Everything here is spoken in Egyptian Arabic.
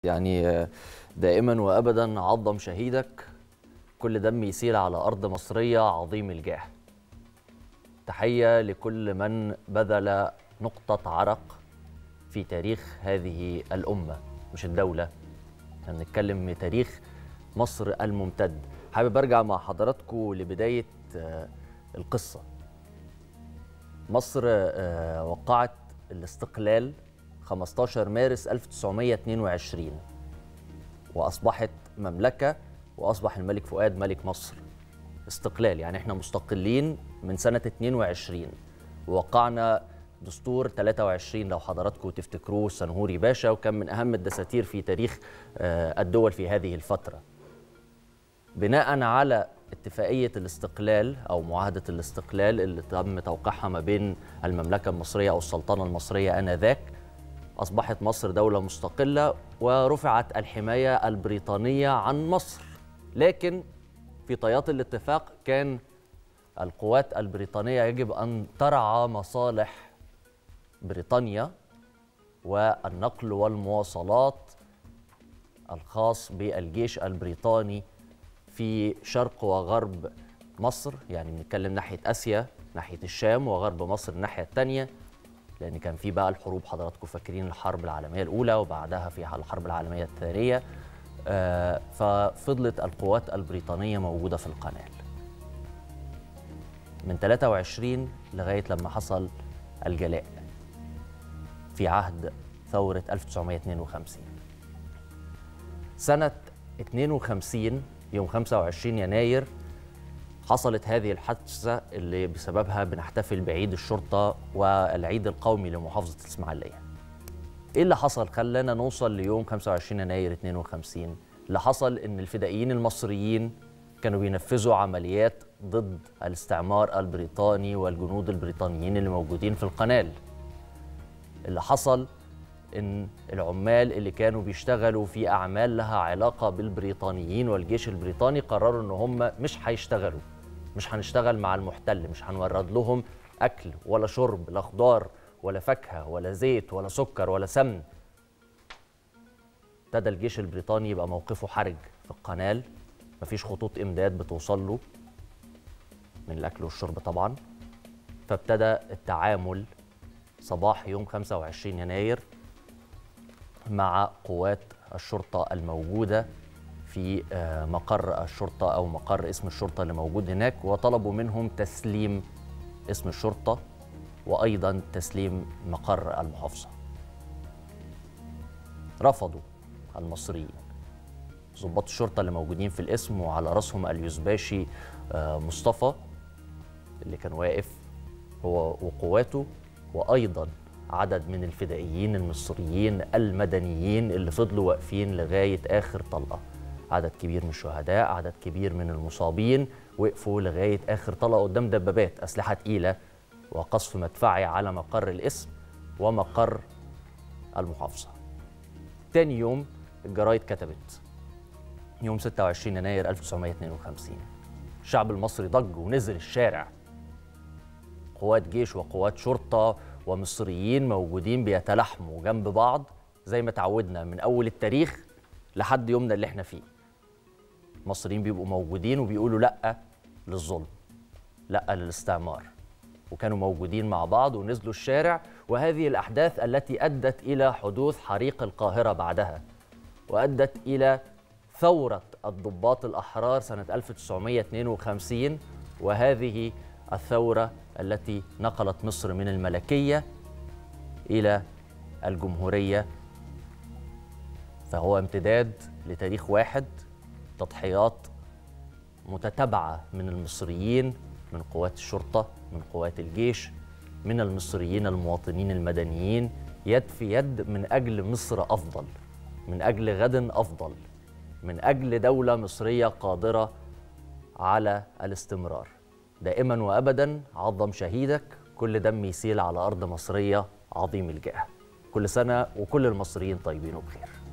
يعني دائما وابدا عظم شهيدك كل دم يسيل على ارض مصريه عظيم الجاه تحيه لكل من بذل نقطه عرق في تاريخ هذه الامه مش الدوله احنا بنتكلم في تاريخ مصر الممتد حابب ارجع مع حضراتكم لبدايه القصه مصر وقعت الاستقلال 15 مارس 1922 واصبحت مملكه واصبح الملك فؤاد ملك مصر استقلال يعني احنا مستقلين من سنه 22 ووقعنا دستور 23 لو حضراتكم تفتكروه سنهوري باشا وكان من اهم الدساتير في تاريخ الدول في هذه الفتره بناء على اتفاقيه الاستقلال او معاهده الاستقلال اللي تم توقيعها ما بين المملكه المصريه او السلطنه المصريه انذاك اصبحت مصر دوله مستقله ورفعت الحمايه البريطانيه عن مصر لكن في طيات الاتفاق كان القوات البريطانيه يجب ان ترعى مصالح بريطانيا والنقل والمواصلات الخاص بالجيش البريطاني في شرق وغرب مصر يعني بنتكلم ناحيه اسيا ناحيه الشام وغرب مصر الناحيه الثانيه لان كان في بقى الحروب حضراتكم فاكرين الحرب العالميه الاولى وبعدها في الحرب العالميه الثانيه آه ففضلت القوات البريطانيه موجوده في القناه من 23 لغايه لما حصل الجلاء في عهد ثوره 1952 سنه 52 يوم 25 يناير حصلت هذه الحادثة اللي بسببها بنحتفل بعيد الشرطة والعيد القومي لمحافظة الإسماعيلية. إيه اللي حصل؟ خلانا نوصل ليوم 25 يناير 52 اللي حصل إن الفدائيين المصريين كانوا بينفذوا عمليات ضد الاستعمار البريطاني والجنود البريطانيين اللي موجودين في القنال. اللي حصل ان العمال اللي كانوا بيشتغلوا في اعمال لها علاقه بالبريطانيين والجيش البريطاني قرروا ان هم مش هيشتغلوا مش هنشتغل مع المحتل مش هنورد لهم اكل ولا شرب لا خضار ولا فاكهه ولا زيت ولا سكر ولا سمن ابتدى الجيش البريطاني يبقى موقفه حرج في القنال مفيش خطوط امداد بتوصل له من الاكل والشرب طبعا فابتدى التعامل صباح يوم 25 يناير مع قوات الشرطة الموجودة في مقر الشرطة أو مقر اسم الشرطة اللي موجود هناك وطلبوا منهم تسليم اسم الشرطة وأيضا تسليم مقر المحافظة رفضوا المصريين ضباط الشرطة اللي موجودين في الاسم وعلى رأسهم اليوزباشي مصطفى اللي كان واقف هو وقواته وأيضا عدد من الفدائيين المصريين المدنيين اللي فضلوا واقفين لغايه اخر طلقه عدد كبير من الشهداء عدد كبير من المصابين وقفوا لغايه اخر طلقه قدام دبابات اسلحه تقيله وقصف مدفعي على مقر الاسم ومقر المحافظه تاني يوم الجرايد كتبت يوم 26 يناير 1952 الشعب المصري ضج ونزل الشارع قوات جيش وقوات شرطه ومصريين موجودين بيتلاحموا جنب بعض زي ما تعودنا من اول التاريخ لحد يومنا اللي احنا فيه مصريين بيبقوا موجودين وبيقولوا لا للظلم لا للاستعمار وكانوا موجودين مع بعض ونزلوا الشارع وهذه الاحداث التي ادت الى حدوث حريق القاهره بعدها وادت الى ثوره الضباط الاحرار سنه 1952 وهذه الثوره التي نقلت مصر من الملكيه الى الجمهوريه فهو امتداد لتاريخ واحد تضحيات متتابعه من المصريين من قوات الشرطه من قوات الجيش من المصريين المواطنين المدنيين يد في يد من اجل مصر افضل من اجل غد افضل من اجل دوله مصريه قادره على الاستمرار دائما وابدا عظم شهيدك كل دم يسيل على ارض مصريه عظيم الجاه كل سنه وكل المصريين طيبين وبخير